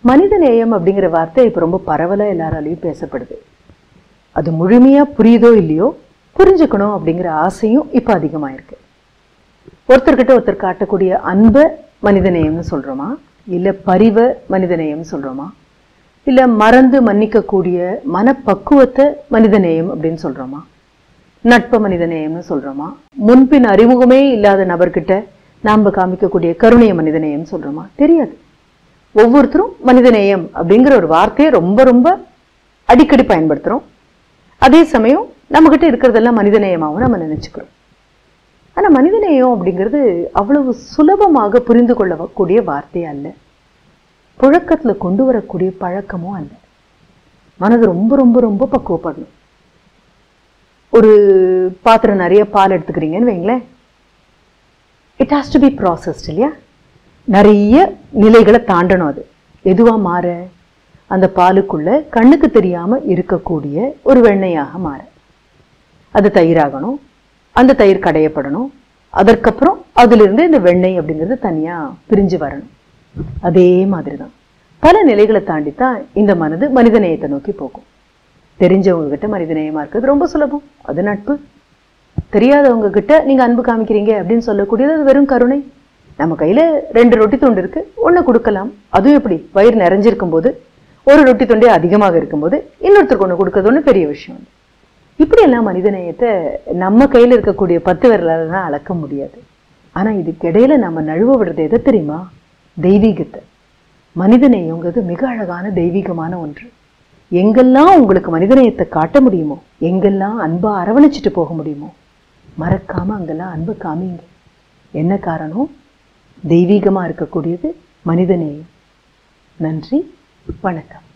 மனிதநேயம் அப்படிங்கிற வார்த்தை இப்போ ரொம்ப பரவலாக எல்லாராலையும் பேசப்படுது அது முழுமையா புரியுதோ இல்லையோ புரிஞ்சுக்கணும் அப்படிங்கிற ஆசையும் இப்போ அதிகமாயிருக்கு ஒருத்தர்கிட்ட ஒருத்தர் காட்டக்கூடிய அன்பை மனிதநேயம்னு சொல்றோமா இல்ல பரிவை மனிதநேயம்னு சொல்றோமா இல்ல மறந்து மன்னிக்கக்கூடிய மனப்பக்குவத்தை மனிதநேயம் அப்படின்னு சொல்றோமா நட்பு மனிதநேயம்னு சொல்றோமா முன்பின் அறிமுகமே இல்லாத நபர்கிட்ட நாம காமிக்கக்கூடிய கருணைய மனிதநேயம் சொல்றோமா தெரியாது ஒவ்வொருத்தரும் மனிதநேயம் அப்படிங்கிற ஒரு வார்த்தையை ரொம்ப ரொம்ப அடிக்கடி பயன்படுத்துறோம் அதே சமயம் நம்மகிட்ட இருக்கிறதெல்லாம் மனிதநேயமாகவும் நம்ம நினைச்சுக்கிறோம் ஆனா மனிதநேயம் அப்படிங்கிறது அவ்வளவு சுலபமாக புரிந்து கொள்ளக்கூடிய வார்த்தை அல்ல புழக்கத்துல கொண்டு வரக்கூடிய பழக்கமும் அல்ல மனது ரொம்ப ரொம்ப ரொம்ப பக்குவப்படணும் ஒரு பாத்திரம் நிறைய பால் எடுத்துக்கிறீங்கன்னு வைங்களேன் it has to be processed இல்லையா நிறைய நிலைகளை தாண்டணும் அது எதுவா மாற அந்த பாலுக்குள்ள கண்ணுக்கு தெரியாம இருக்கக்கூடிய ஒரு வெண்ணெயாக மாற அது தயிராகணும் அந்த தயிர் கடையப்படணும் அதற்கப்புறம் அதிலிருந்து இந்த வெண்ணெய் அப்படிங்கிறது தனியா பிரிஞ்சு வரணும் அதே மாதிரி தான் பல நிலைகளை தாண்டி தான் இந்த மனது மனிதநேயத்தை நோக்கி போகும் தெரிஞ்சவங்க கிட்ட மனிதநேயமா இருக்கிறது ரொம்ப சுலபம் அது நட்பு தெரியாதவங்க கிட்ட நீங்க அன்பு காமிக்கிறீங்க அப்படின்னு சொல்லக்கூடியது அது வெறும் கருணை நம்ம கையில ரெண்டு ரொட்டி துண்டு இருக்கு ஒண்ணு கொடுக்கலாம் அதுவும் எப்படி வயிறு நிறைஞ்சிருக்கும் போது ஒரு ரொட்டி துண்டே அதிகமாக இருக்கும்போது இன்னொருத்தருக்கு ஒண்ணு கொடுக்கறது ஒண்ணு பெரிய விஷயம் இப்படி எல்லாம் மனிதநேயத்தை நம்ம கையில இருக்கக்கூடிய பத்து விரலால தான் அளக்க முடியாது ஆனா இதுக்கு இடையில நம்ம நழுவ விடுறது எதை தெரியுமா தெய்வீகத்தை மனிதநேயங்கிறது மிக அழகான தெய்வீகமான ஒன்று எங்கெல்லாம் உங்களுக்கு மனிதநேயத்தை காட்ட முடியுமோ எங்கெல்லாம் அன்பா அரவணைச்சிட்டு போக முடியுமோ மறக்காம அங்கெல்லாம் அன்பு காமிங்க என்ன காரணம் தெய்வீகமா இருக்கக்கூடியது மனிதநேயம் நன்றி வணக்கம்